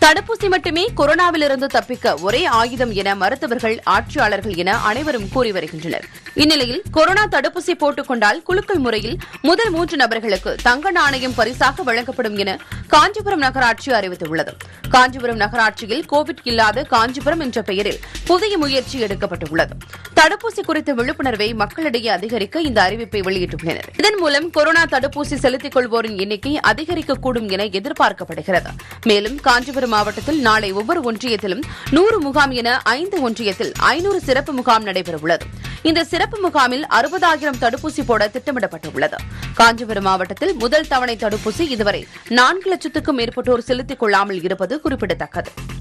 தடுப்பூசி மட்டுமே கொரோனாவிலிருந்து தப்பிக்க ஒரே ஆயுதம் என மருத்துவர்கள் ஆட்சியாளர்கள் என அனைவரும் கூறி வருகின்றனர் இந்நிலையில் கொரோனா தடுப்பூசி போட்டுக் கொண்டால் குலுக்கல் முறையில் முதல் மூன்று நபர்களுக்கு தங்க நாணயம் பரிசாக வழங்கப்படும் என காஞ்சிபுரம் நகராட்சி அறிவித்துள்ளது காஞ்சிபுரம் நகராட்சியில் கோவிட் இல்லாத காஞ்சிபுரம் என்ற பெயரில் புதிய முயற்சி எடுக்கப்பட்டுள்ளது தடுப்பூசி குறித்த விழிப்புணர்வை மக்களிடையே அதிகரிக்க இந்த அறிவிப்பை வெளியிட்டுள்ளனர் இதன் மூலம் கொரோனா தடுப்பூசி செலுத்திக் கொள்வோரின் எண்ணிக்கை அதிகரிக்கக்கூடும் என எதிர்பார்க்கப்படுகிறது மேலும் காஞ்சிபுரம் மாவட்டத்தில் நாளை ஒவ்வொரு ஒன்றியத்திலும் நூறு முகாம் என ஐந்து ஒன்றியத்தில் ஐநூறு சிறப்பு முகாம் நடைபெறவுள்ளது இந்த சிறப்பு முகாமில் அறுபதாயிரம் தடுப்பூசி போட திட்டமிடப்பட்டுள்ளது காஞ்சிபுரம் மாவட்டத்தில் முதல் தவணை தடுப்பூசி இதுவரை நான்கு லட்சத்துக்கும் மேற்பட்டோர் செலுத்திக் கொள்ளாமல் இருப்பது குறிப்பிடத்தக்கது